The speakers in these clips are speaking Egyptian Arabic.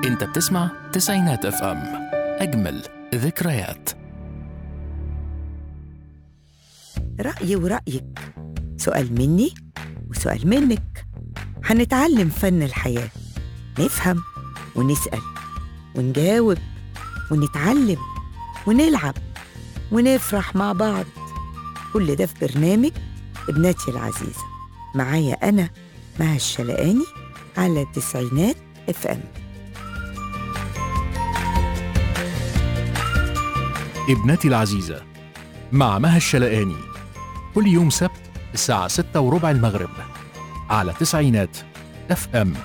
انت بتسمع تسعينات اف ام اجمل ذكريات رأيي ورأيك سؤال مني وسؤال منك هنتعلم فن الحياة نفهم ونسأل ونجاوب ونتعلم ونلعب ونفرح مع بعض كل ده في برنامج ابنتي العزيزة معايا أنا مها الشلقاني على تسعينات اف ام ابنتي العزيزة مع مها الشلقاني كل يوم سبت الساعة ستة وربع المغرب على تسعينات اف ام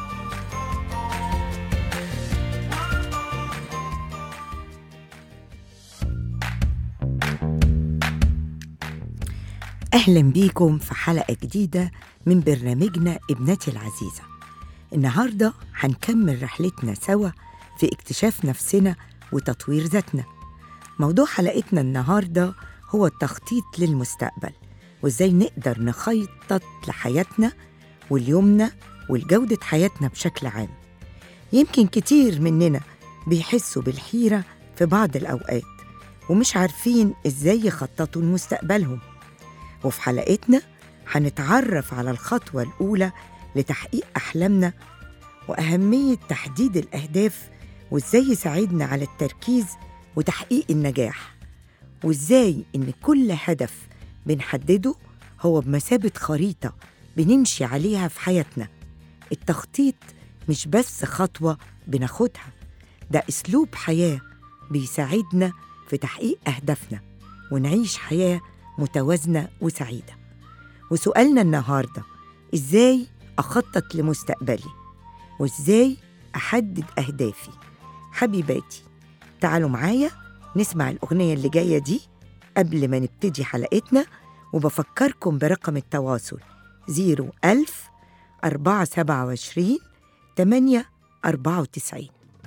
أهلا بيكم في حلقة جديدة من برنامجنا ابنتي العزيزة النهاردة هنكمل رحلتنا سوا في اكتشاف نفسنا وتطوير ذاتنا موضوع حلقتنا النهاردة هو التخطيط للمستقبل وازاي نقدر نخطط لحياتنا واليومنا ولجودة حياتنا بشكل عام يمكن كتير مننا بيحسوا بالحيرة في بعض الأوقات ومش عارفين ازاي يخططوا لمستقبلهم وفي حلقتنا هنتعرف على الخطوة الأولى لتحقيق أحلامنا وأهمية تحديد الأهداف وإزاي يساعدنا على التركيز وتحقيق النجاح وإزاي إن كل هدف بنحدده هو بمثابة خريطة بنمشي عليها في حياتنا التخطيط مش بس خطوة بناخدها ده أسلوب حياة بيساعدنا في تحقيق أهدافنا ونعيش حياة متوازنة وسعيدة وسؤالنا النهاردة إزاي أخطط لمستقبلي وإزاي أحدد أهدافي حبيباتي تعالوا معايا نسمع الأغنية اللي جاية دي قبل ما نبتدي حلقتنا وبفكركم برقم التواصل 01000 427 8 94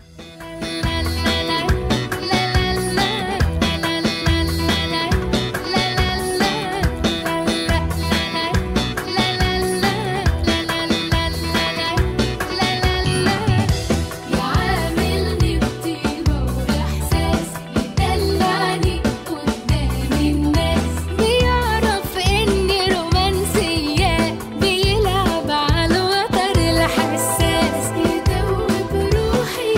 يعاملني بطيبة وإحساس يدلعني قدام الناس بيعرف إني رومانسية بيلعب على الوتر الحساس يدوب روحي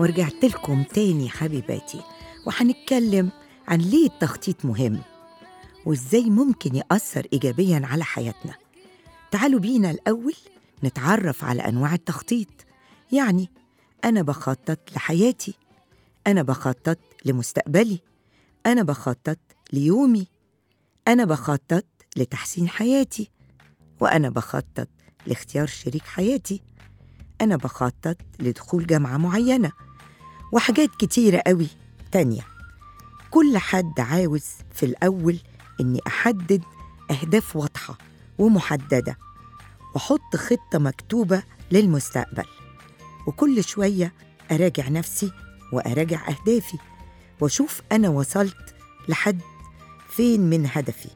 ورجعت لكم تاني حبيباتي وهنتكلم عن ليه التخطيط مهم وإزاي ممكن يأثر إيجابيا على حياتنا تعالوا بينا الأول نتعرف على أنواع التخطيط يعني أنا بخطط لحياتي أنا بخطط لمستقبلي أنا بخطط ليومي أنا بخطط لتحسين حياتي وأنا بخطط لاختيار شريك حياتي أنا بخطط لدخول جامعة معينة وحاجات كتيرة قوي تانية كل حد عاوز في الأول إني أحدد أهداف واضحة ومحددة وأحط خطة مكتوبة للمستقبل وكل شوية أراجع نفسي وأراجع أهدافي وأشوف أنا وصلت لحد فين من هدفي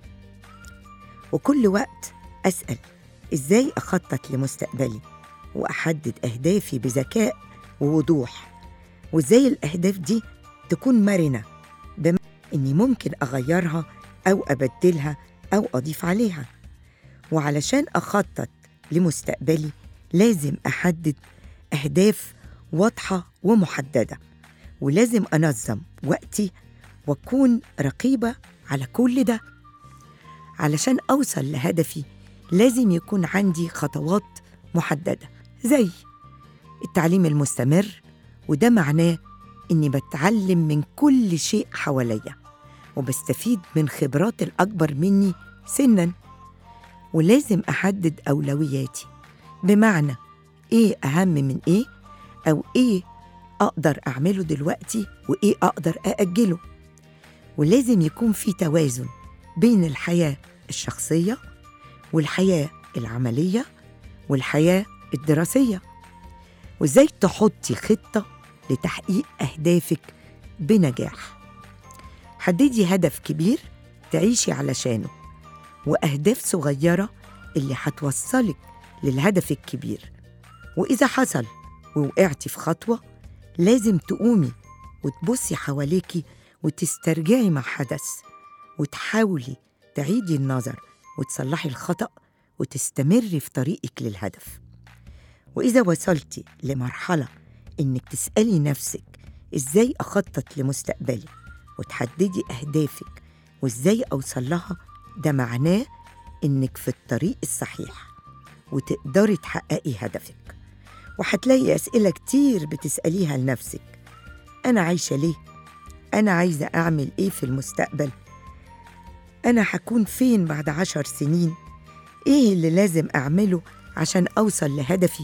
وكل وقت أسأل إزاي أخطط لمستقبلي وأحدد أهدافي بذكاء ووضوح وإزاي الأهداف دي تكون مرنة بمعنى إني ممكن أغيرها أو أبدلها أو أضيف عليها وعلشان أخطط لمستقبلي لازم أحدد أهداف واضحة ومحددة ولازم أنظم وقتي وأكون رقيبة على كل ده علشان أوصل لهدفي لازم يكون عندي خطوات محددة زي التعليم المستمر وده معناه إني بتعلم من كل شيء حواليا وبستفيد من خبرات الأكبر مني سناً ولازم أحدد أولوياتي بمعنى إيه أهم من إيه أو إيه أقدر أعمله دلوقتي وإيه أقدر أأجله ولازم يكون في توازن بين الحياة الشخصية والحياة العملية والحياة الدراسية وإزاي تحطي خطة لتحقيق أهدافك بنجاح حددي هدف كبير تعيشي علشانه وأهداف صغيرة اللي هتوصلك للهدف الكبير وإذا حصل ووقعتي في خطوة لازم تقومي وتبصي حواليكي وتسترجعي ما حدث وتحاولي تعيدي النظر وتصلحي الخطأ وتستمري في طريقك للهدف وإذا وصلتي لمرحلة إنك تسألي نفسك إزاي أخطط لمستقبلي وتحددي أهدافك وإزاي أوصل لها ده معناه إنك في الطريق الصحيح وتقدري تحققي هدفك وهتلاقي أسئلة كتير بتسأليها لنفسك أنا عايشة ليه؟ أنا عايزة أعمل إيه في المستقبل؟ أنا هكون فين بعد عشر سنين؟ إيه اللي لازم أعمله عشان أوصل لهدفي؟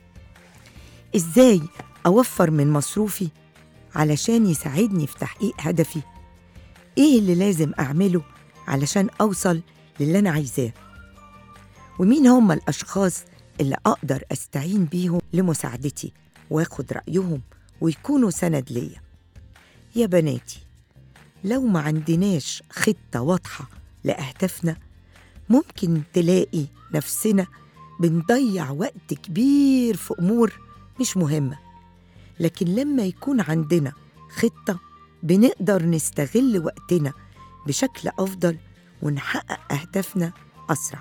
إزاي أوفر من مصروفي علشان يساعدني في تحقيق هدفي؟ إيه اللي لازم أعمله علشان أوصل للي أنا عايزاه؟ ومين هم الأشخاص اللي أقدر أستعين بيهم لمساعدتي وآخد رأيهم ويكونوا سند ليا يا بناتي لو ما عندناش خطة واضحة لأهدافنا ممكن تلاقي نفسنا بنضيع وقت كبير في أمور مش مهمة لكن لما يكون عندنا خطة بنقدر نستغل وقتنا بشكل أفضل ونحقق أهدافنا أسرع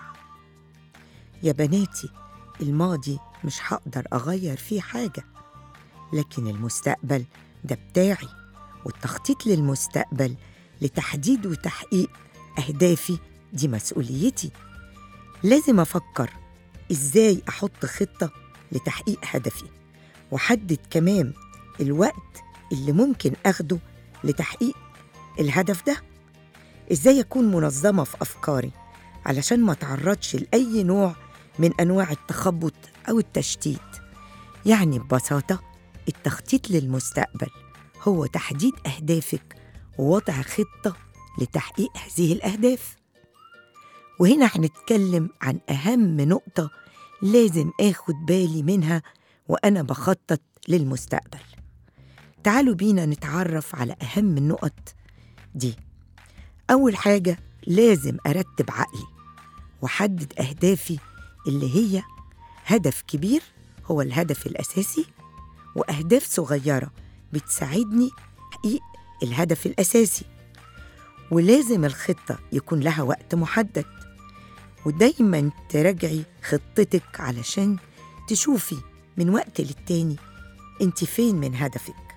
يا بناتي الماضي مش هقدر أغير فيه حاجة لكن المستقبل ده بتاعي والتخطيط للمستقبل لتحديد وتحقيق أهدافي دي مسؤوليتي لازم أفكر إزاي أحط خطة لتحقيق هدفي وحدد كمان الوقت اللي ممكن أخده لتحقيق الهدف ده إزاي أكون منظمة في أفكاري علشان ما تعرضش لأي نوع من أنواع التخبط أو التشتيت يعني ببساطة التخطيط للمستقبل هو تحديد أهدافك ووضع خطة لتحقيق هذه الأهداف وهنا هنتكلم عن أهم نقطة لازم آخد بالي منها وأنا بخطط للمستقبل تعالوا بينا نتعرف على أهم النقط دي أول حاجة لازم أرتب عقلي وأحدد أهدافي اللي هي هدف كبير هو الهدف الأساسي وأهداف صغيرة بتساعدني تحقيق الهدف الأساسي ولازم الخطة يكون لها وقت محدد ودايما تراجعي خطتك علشان تشوفي من وقت للتاني انت فين من هدفك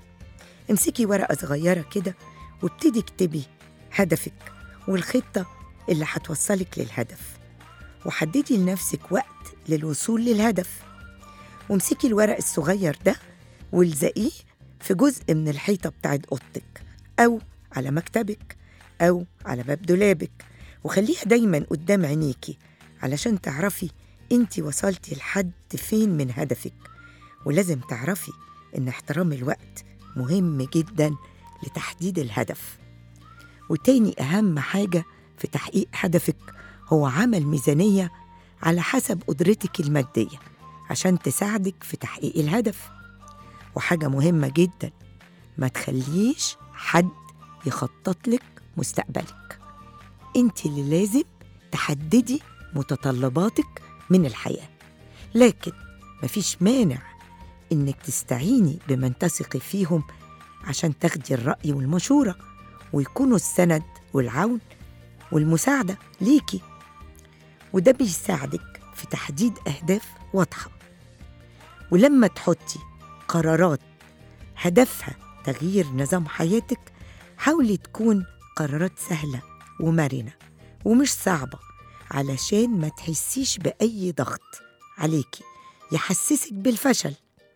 امسكي ورقة صغيرة كده وابتدي اكتبي هدفك والخطة اللي هتوصلك للهدف وحددي لنفسك وقت للوصول للهدف وامسكي الورق الصغير ده والزقيه في جزء من الحيطة بتاعت أوضتك أو على مكتبك أو على باب دولابك وخليها دايما قدام عينيكي علشان تعرفي انت وصلتي لحد فين من هدفك ولازم تعرفي ان احترام الوقت مهم جدا لتحديد الهدف وتاني أهم حاجة في تحقيق هدفك هو عمل ميزانية على حسب قدرتك المادية عشان تساعدك في تحقيق الهدف وحاجة مهمة جدا ما تخليش حد يخطط لك مستقبلك انت اللي لازم تحددي متطلباتك من الحياة لكن مفيش مانع انك تستعيني بمن تثقي فيهم عشان تاخدي الرأي والمشورة ويكونوا السند والعون والمساعدة ليكي وده بيساعدك في تحديد أهداف واضحة ولما تحطي قرارات هدفها تغيير نظام حياتك حاولي تكون قرارات سهلة ومرنة ومش صعبة علشان ما تحسيش بأي ضغط عليكي يحسسك بالفشل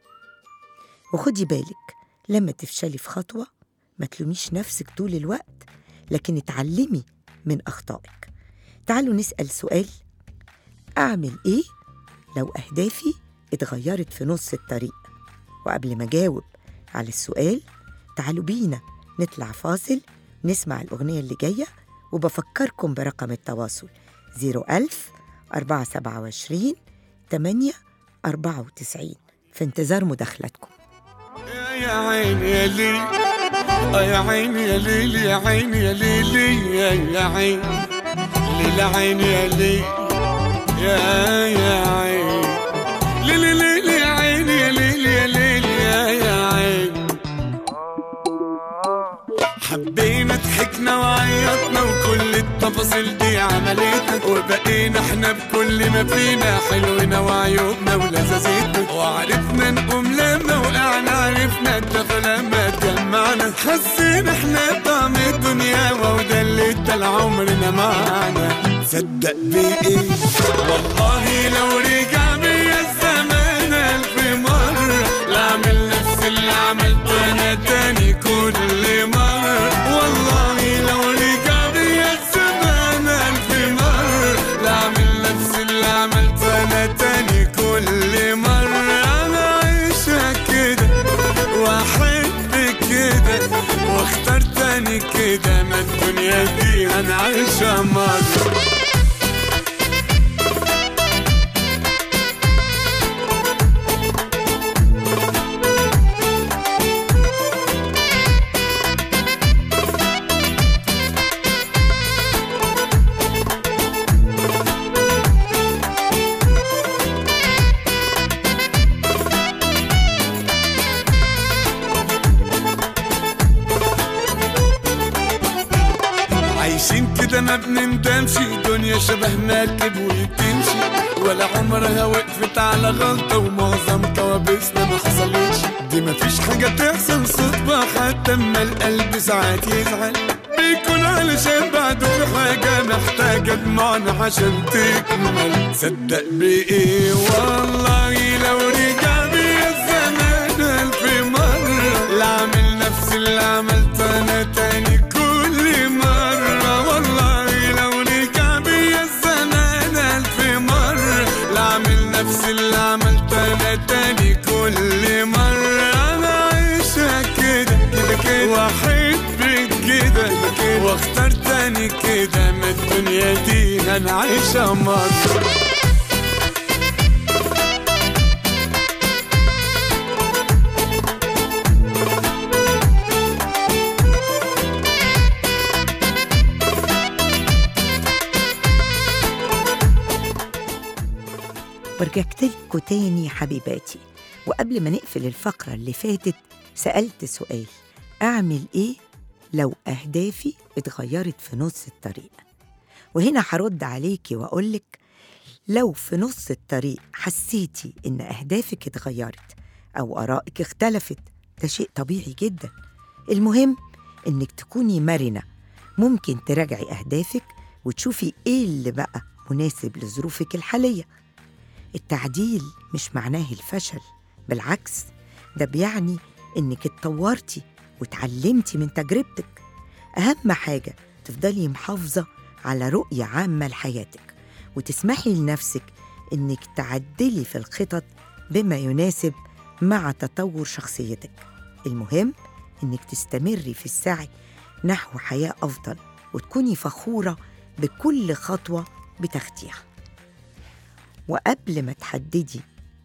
وخدي بالك لما تفشلي في خطوة ما تلوميش نفسك طول الوقت لكن اتعلمي من أخطائك تعالوا نسأل سؤال أعمل إيه لو أهدافي اتغيرت في نص الطريق وقبل ما أجاوب على السؤال تعالوا بينا نطلع فاصل نسمع الأغنية اللي جاية وبفكركم برقم التواصل 01000 427 8 94 في انتظار مداخلتكم يا عيني يا ليل آه يا عيني يا ليل يا عيني يا ليل يا يا عين ليل عيني يا ليل يا يا عين ليل ليل يا عيني يا ليل يا ليل يا يا عين حبينا ضحكنا وعيطنا وكل التفاصيل دي عملتنا وبقينا احنا بكل ما فينا حلونا وعيوبنا ولذاذتنا وعرفنا نقوم لما وقعنا عرفنا الدفى لما اتجمعنا حسينا احنا بطعم الدنيا وده اللي ادى عمرنا معانا تصدق بايه والله لو رجع بيا الزمان الف مرة لا اعمل نفس اللي عملته انا تاني كل مرة والله لو رجع بيا الزمان الف مرة لا اعمل نفس اللي عملته انا تاني كل مرة انا عايشة كده واحب كده واختار تاني كده ما الدنيا دي انا عايشة مرة عايشين كده ما بنندمش دنيا شبه مركب وتمشي ولا عمرها وقفت على غلطة ومعظم كوابيسنا ما حصلتش دي مفيش حاجة تحصل صدفة حتى اما القلب ساعات يزعل بيكون علشان بعده في حاجة محتاجة دموعنا عشان تكمل صدق بإيه والله لو رجع بيا الزمان ألف مرة لا أعمل نفس اللي عملته أنا تاني كل مرة والله لو رجع بيا الزمان ألف مرة لا أعمل نفس اللي عملته أنا تاني كل مرة أنا عايشة كده كده كده وأحب كده كده واختار تاني كده ما الدنيا دي أنا عايشة مرة ورجعت لكم تاني حبيباتي وقبل ما نقفل الفقرة اللي فاتت سألت سؤال أعمل إيه لو أهدافي اتغيرت في نص الطريق وهنا هرد عليكي وأقولك لو في نص الطريق حسيتي إن أهدافك اتغيرت أو آرائك اختلفت ده شيء طبيعي جدا المهم إنك تكوني مرنة ممكن تراجعي أهدافك وتشوفي إيه اللي بقى مناسب لظروفك الحالية التعديل مش معناه الفشل بالعكس ده بيعني إنك اتطورتي وتعلمتي من تجربتك أهم حاجة تفضلي محافظة على رؤية عامة لحياتك وتسمحي لنفسك إنك تعدلي في الخطط بما يناسب مع تطور شخصيتك المهم إنك تستمري في السعي نحو حياة أفضل وتكوني فخورة بكل خطوة بتاخديها وقبل ما تحددي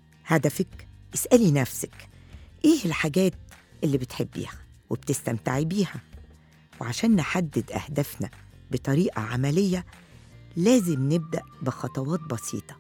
هدفك اسألي نفسك إيه الحاجات اللي بتحبيها وبتستمتعي بيها وعشان نحدد أهدافنا بطريقة عملية لازم نبدأ بخطوات بسيطة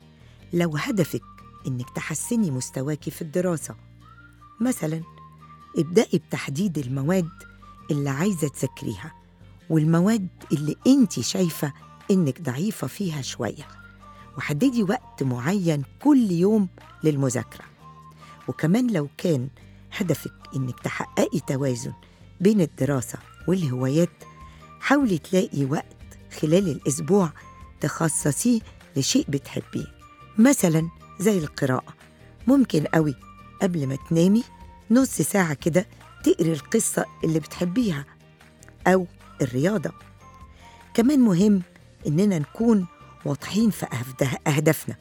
لو هدفك إنك تحسني مستواكي في الدراسة مثلا ابدأي بتحديد المواد اللي عايزة تذاكريها والمواد اللي انت شايفة إنك ضعيفة فيها شوية وحددي وقت معين كل يوم للمذاكرة وكمان لو كان هدفك إنك تحققي توازن بين الدراسة والهوايات حاولي تلاقي وقت خلال الأسبوع تخصصيه لشيء بتحبيه مثلا زي القراءة ممكن قوي قبل ما تنامي نص ساعة كده تقري القصة اللي بتحبيها أو الرياضة كمان مهم إننا نكون واضحين في أهده- أهدافنا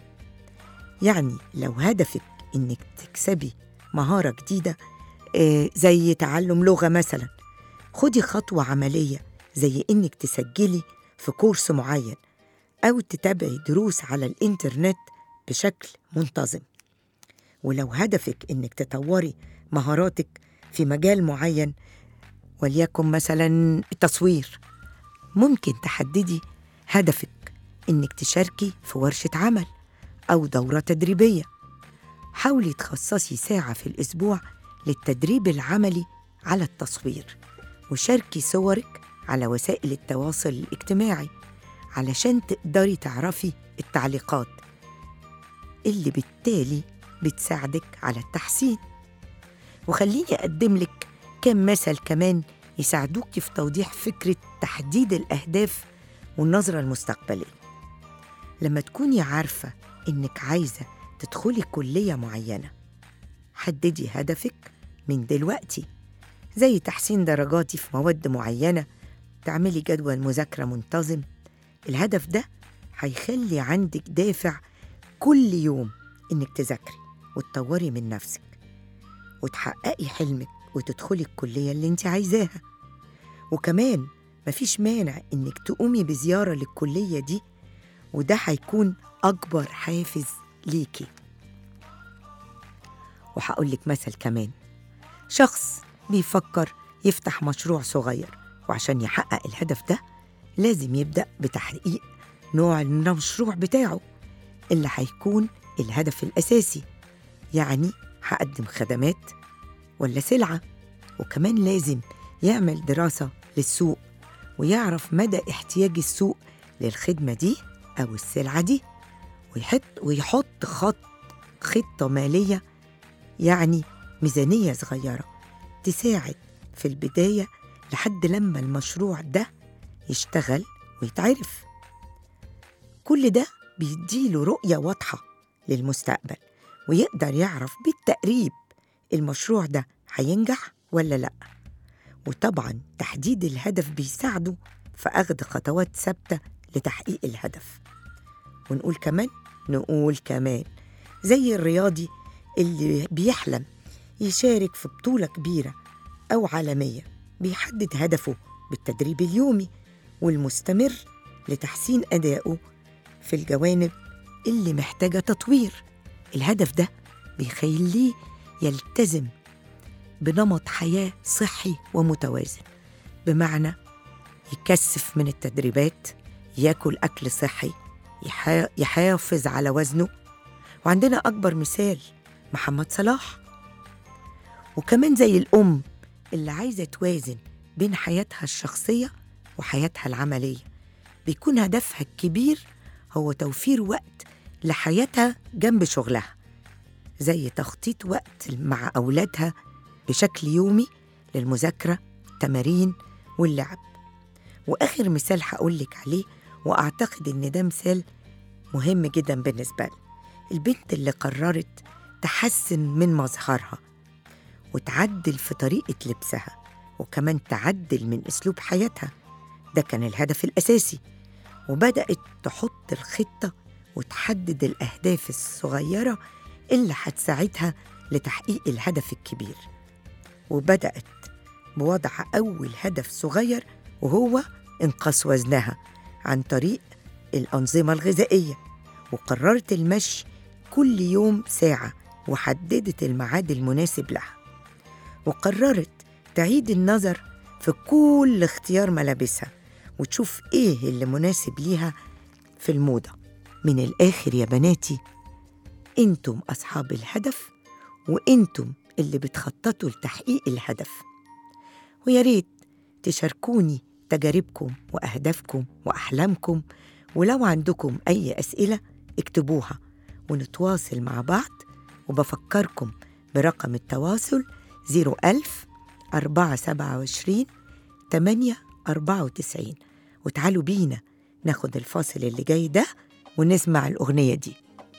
يعني لو هدفك إنك تكسبي مهارة جديدة آه، زي تعلم لغة مثلا خدي خطوة عملية زي إنك تسجلي في كورس معين أو تتابعي دروس على الإنترنت بشكل منتظم ولو هدفك إنك تطوري مهاراتك في مجال معين وليكن مثلا التصوير ممكن تحددي هدفك إنك تشاركي في ورشة عمل أو دورة تدريبية حاولي تخصصي ساعة في الأسبوع للتدريب العملي على التصوير وشاركي صورك على وسائل التواصل الاجتماعي علشان تقدري تعرفي التعليقات اللي بالتالي بتساعدك على التحسين وخليني أقدم لك كم مثل كمان يساعدوك في توضيح فكرة تحديد الأهداف والنظرة المستقبلية لما تكوني عارفة إنك عايزة تدخلي كلية معينة حددي هدفك من دلوقتي زي تحسين درجاتي في مواد معينة تعملي جدول مذاكرة منتظم الهدف ده هيخلي عندك دافع كل يوم إنك تذاكري وتطوري من نفسك وتحققي حلمك وتدخلي الكلية اللي انت عايزاها وكمان مفيش مانع إنك تقومي بزيارة للكلية دي وده هيكون أكبر حافز ليكي وهقولك مثل كمان شخص بيفكر يفتح مشروع صغير وعشان يحقق الهدف ده لازم يبدأ بتحقيق نوع المشروع بتاعه اللي هيكون الهدف الأساسي يعني هقدم خدمات ولا سلعة وكمان لازم يعمل دراسة للسوق ويعرف مدى احتياج السوق للخدمة دي أو السلعة دي ويحط ويحط خط خطة مالية يعني ميزانية صغيرة تساعد في البداية لحد لما المشروع ده يشتغل ويتعرف كل ده بيديله رؤية واضحة للمستقبل ويقدر يعرف بالتقريب المشروع ده هينجح ولا لأ وطبعا تحديد الهدف بيساعده في أخذ خطوات ثابتة لتحقيق الهدف ونقول كمان نقول كمان زي الرياضي اللي بيحلم يشارك في بطولة كبيرة أو عالمية بيحدد هدفه بالتدريب اليومي والمستمر لتحسين أدائه في الجوانب اللي محتاجة تطوير الهدف ده بيخليه يلتزم بنمط حياة صحي ومتوازن بمعنى يكثف من التدريبات ياكل أكل صحي يحا- يحافظ على وزنه وعندنا أكبر مثال محمد صلاح وكمان زي الأم اللي عايزة توازن بين حياتها الشخصية وحياتها العملية بيكون هدفها الكبير هو توفير وقت لحياتها جنب شغلها زي تخطيط وقت مع أولادها بشكل يومي للمذاكرة تمارين واللعب وآخر مثال هقولك عليه وأعتقد إن ده مثال مهم جدا بالنسبة لي البنت اللي قررت تحسن من مظهرها وتعدل في طريقة لبسها وكمان تعدل من أسلوب حياتها ده كان الهدف الأساسي وبدأت تحط الخطة وتحدد الأهداف الصغيرة اللي هتساعدها لتحقيق الهدف الكبير وبدأت بوضع أول هدف صغير وهو إنقاص وزنها عن طريق الأنظمة الغذائية وقررت المشي كل يوم ساعة وحددت الميعاد المناسب لها وقررت تعيد النظر في كل اختيار ملابسها وتشوف ايه اللي مناسب ليها في الموضة من الآخر يا بناتي انتم أصحاب الهدف وانتم اللي بتخططوا لتحقيق الهدف ويا ريت تشاركوني تجاربكم وأهدافكم وأحلامكم ولو عندكم أي أسئلة اكتبوها ونتواصل مع بعض وبفكركم برقم التواصل 01000 427 8 94 وتعالوا بينا ناخد الفاصل اللي جاي ده ونسمع الأغنية دي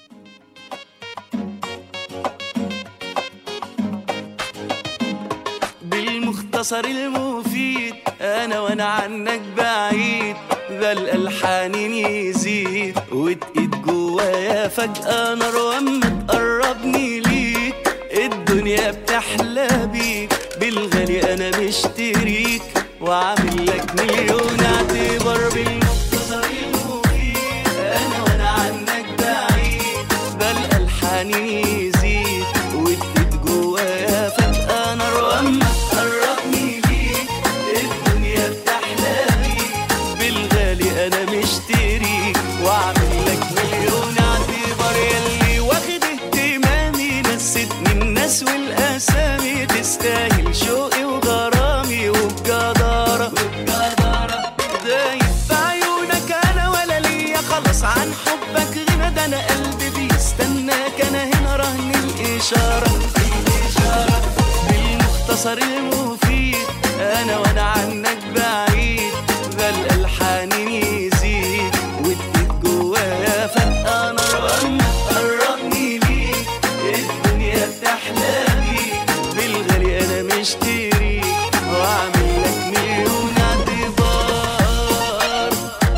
بالمختصر المفيد انا وانا عنك بعيد ذا الالحان يزيد وتقيد جوايا فجأة نار واما تقربني ليك الدنيا بتحلى بيك بالغالي انا مشتريك وعامل لك مليون اعتبار بالمختصر المفيد انا وانا عنك بعيد ذا الالحان يزيد وتقيد جوايا فجأة نار واما تقربني ليك الدنيا بتحلى بيك بالغالي انا مشتريك واعمل لك مليون اعتبار يلي واخد اهتمامي نستني الناس والاسامي تستاهل شوقي وغرامي وبجدارة وبجدارة دايب في عيونك انا ولا ليا خلاص عن حبك غنى ده انا قلبي بيستناك انا هنا رهن الاشارة الاشارة بالمختصر المفيد انا وانا عنك بعيد ذا الالحان يزيد وتقيد جوايا فجأة نار واما تقربني ليك الدنيا بتحلى بيك بالغالي انا مشتريك واعمل لك مليون اعتبار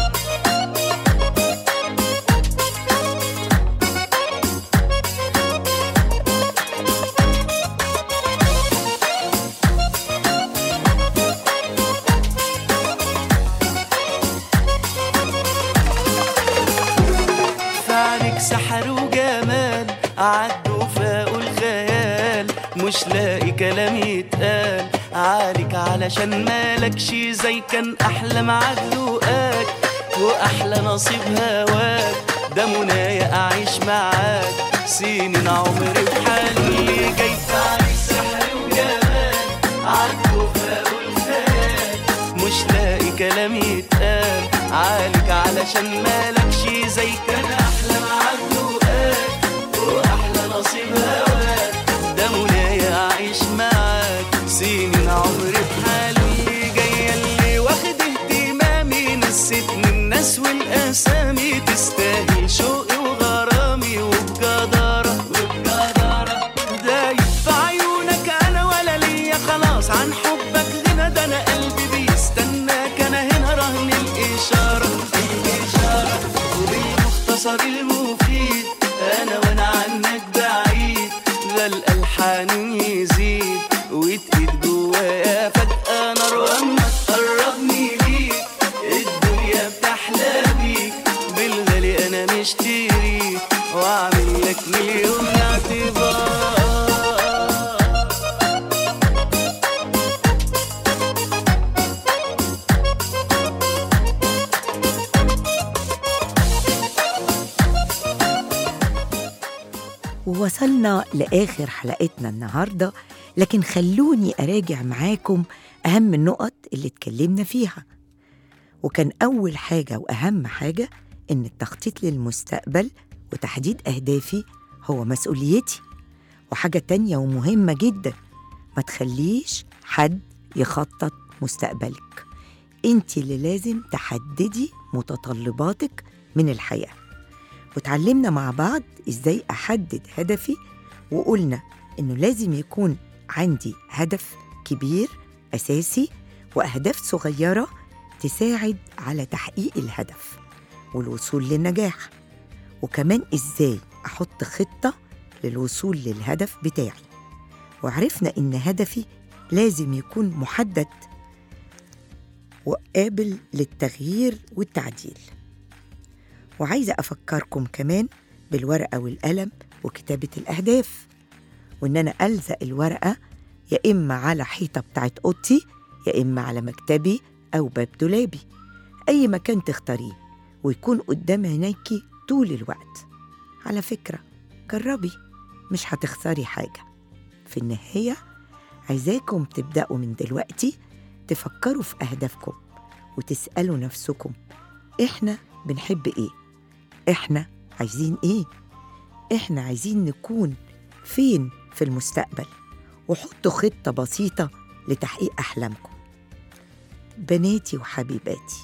فعلك سحر وجمال عدوا فاقوا الخيال مش لاقي كلام يتقال عليك علشان مالكش زي كان احلى معاد لقاك واحلى نصيب هواك ده منايا اعيش معاك سنين عمري بحالي جاي فعلك سحر وجمال عدوا فاقوا الخيال مش لاقي كلام يتقال عليك علشان مالكش زي كان احلى معاك لقاك واحلى نصيب هواك ده منايا اعيش معاك سنين عمري بحالي جايه اللي واخد اهتمامي نسيتني الناس والاسامي تستاهل شوقي وغرامي وبجدارة وبجدارة دايب في عيونك انا ولا ليا خلاص عن حبك غنى ده انا قلبي بيستناك انا هنا رهن الاشارة الاشارة وبالمختصر المفيد انا وانا عنك بعيد ذا الالحان يزيد وتقيد جوايا فجأة نار واما تقربني ليك الدنيا بتحلى بيك بالغالي انا مشتريك واعمل لك مليون اعتبار ووصلنا لآخر حلقتنا النهاردة لكن خلوني أراجع معاكم أهم النقط اللي اتكلمنا فيها وكان أول حاجة وأهم حاجة إن التخطيط للمستقبل وتحديد أهدافي هو مسؤوليتي وحاجة تانية ومهمة جدا ما تخليش حد يخطط مستقبلك انت اللي لازم تحددي متطلباتك من الحياة وتعلمنا مع بعض ازاي احدد هدفي وقلنا انه لازم يكون عندي هدف كبير اساسي واهداف صغيره تساعد على تحقيق الهدف والوصول للنجاح وكمان ازاي احط خطه للوصول للهدف بتاعي وعرفنا ان هدفي لازم يكون محدد وقابل للتغيير والتعديل وعايزه افكركم كمان بالورقه والقلم وكتابه الاهداف وان انا الزق الورقه يا اما على حيطه بتاعت اوضتي يا اما على مكتبي او باب دولابي اي مكان تختاريه ويكون قدام عينيكي طول الوقت على فكره جربي مش هتخسري حاجه في النهايه عايزاكم تبداوا من دلوقتي تفكروا في اهدافكم وتسالوا نفسكم احنا بنحب ايه احنا عايزين ايه احنا عايزين نكون فين في المستقبل وحطوا خطة بسيطة لتحقيق أحلامكم بناتي وحبيباتي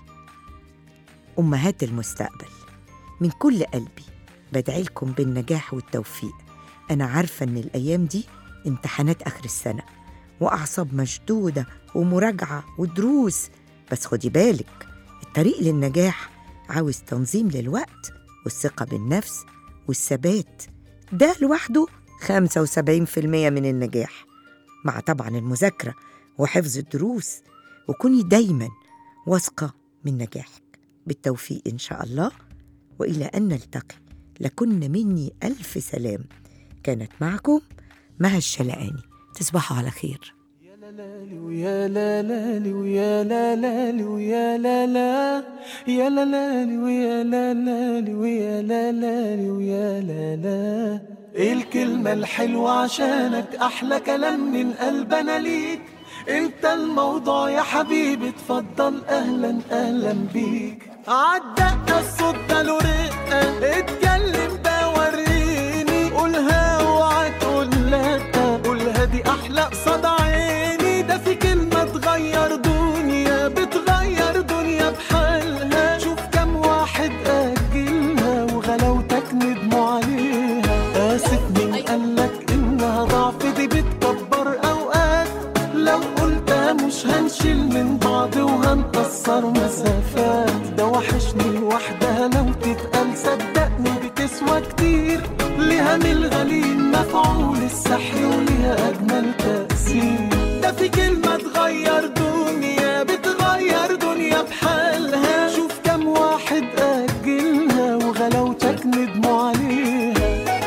أمهات المستقبل من كل قلبي بدعي لكم بالنجاح والتوفيق أنا عارفة إن الأيام دي امتحانات آخر السنة وأعصاب مشدودة ومراجعة ودروس بس خدي بالك الطريق للنجاح عاوز تنظيم للوقت والثقة بالنفس والثبات ده لوحده 75% من النجاح مع طبعا المذاكرة وحفظ الدروس وكوني دايما واثقة من نجاحك بالتوفيق إن شاء الله وإلى أن نلتقي لكن مني ألف سلام كانت معكم مها الشلقاني تصبحوا على خير ويا لا لالي ويا لا لالي ويا لا لا يا لا لالي ويا لا لالي ويا لا لالي ويا لا لا ايه الكلمة الحلوة عشانك احلى كلام من قلبنا ليك انت الموضوع يا حبيبي اتفضل اهلا اهلا بيك عالدقة الصوت ده له رقة اتكلم ده وريني قولها اوعى تقول لا قولها دي احلى قصاد عيني ده في كلمة تغير دنيا بتغير دنيا بحالها شوف كم واحد أجلها وغلاوتك ندموا عليها آسف مين قالك إنها ضعف دي بتكبر أوقات لو قلتها مش هنشيل من بعض وهنقصر مسافات ده وحشني لوحدها لو تتقال صدقني بتسوى كتير ليها من الغليل مفعول السحر وليها أجمل تأثير ده في كلمة تغير دنيا بتغير دنيا بحالها شوف كم واحد أجلها وغلاوتك ندموا عليها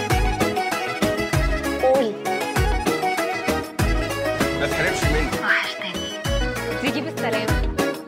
ما تحرمش مني تيجي بالسلامة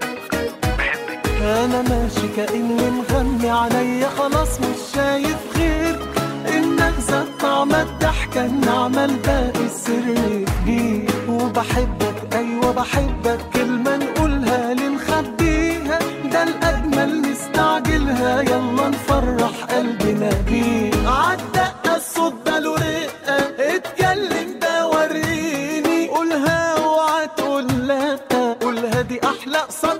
انا ماشي كاني مغمي عليا خلاص مش شايف غير انك زاد طعم الضحكه النعمه الباقي السر كبير وبحبك ايوه بحبك كلمه نقولها لنخبيها ده الاجمل نستعجلها يلا نفرح قلبنا بيه عالدقه الصوت ده له رقه اتكلم ده وريني قولها اوعى تقول لا قولها دي احلى قصاد